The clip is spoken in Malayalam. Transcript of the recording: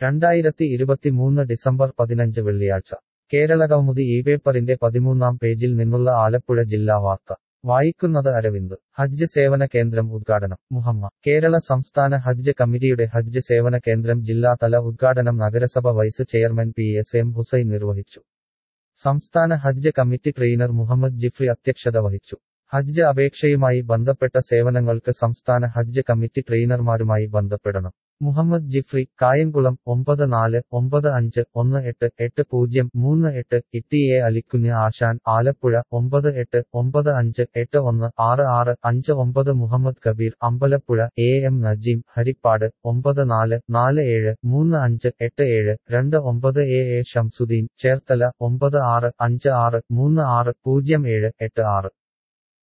രണ്ടായിരത്തി ഇരുപത്തിമൂന്ന് ഡിസംബർ പതിനഞ്ച് വെള്ളിയാഴ്ച കേരളകൗമുദി ഈ പേപ്പറിന്റെ പതിമൂന്നാം പേജിൽ നിന്നുള്ള ആലപ്പുഴ ജില്ലാ വാർത്ത വായിക്കുന്നത് അരവിന്ദ് ഹജ്ജ് സേവന കേന്ദ്രം ഉദ്ഘാടനം മുഹമ്മ കേരള സംസ്ഥാന ഹജ്ജ് കമ്മിറ്റിയുടെ ഹജ്ജ് സേവന കേന്ദ്രം ജില്ലാതല ഉദ്ഘാടനം നഗരസഭ vice chairman P S M Hussain നിർവഹിച്ചു സംസ്ഥാന ഹജ്ജ് കമ്മിറ്റി ട്രെയിനർ മുഹമ്മദ് ജിഫ്രി അധ്യക്ഷത വഹിച്ചു ഹജ്ജ് അപേക്ഷയുമായി ബന്ധപ്പെട്ട സേവനങ്ങൾക്ക് സംസ്ഥാന ഹജ്ജ് കമ്മിറ്റി ട്രെയിനർമാരുമായി ബന്ധപ്പെടണം മുഹമ്മദ് ജിഫ്രി കായംകുളം ഒമ്പത് നാല് ഒമ്പത് അഞ്ച് ഒന്ന് എട്ട് എട്ട് പൂജ്യം മൂന്ന് എട്ട് ഇട്ടി എ അലിക്കുഞ്ഞ് ആശാൻ ആലപ്പുഴ ഒമ്പത് എട്ട് ഒമ്പത് അഞ്ച് എട്ട് ഒന്ന് ആറ് ആറ് അഞ്ച് ഒമ്പത് മുഹമ്മദ് കബീർ അമ്പലപ്പുഴ എ എം നജീം ഹരിപ്പാട് ഒമ്പത് നാല് നാല് ഏഴ് മൂന്ന് അഞ്ച് എട്ട് ഏഴ് രണ്ട് ഒമ്പത് എ എ ഷംസുദ്ദീൻ ചേർത്തല ഒമ്പത് ആറ് അഞ്ച് ആറ് മൂന്ന് ആറ് പൂജ്യം ഏഴ് എട്ട് ആറ്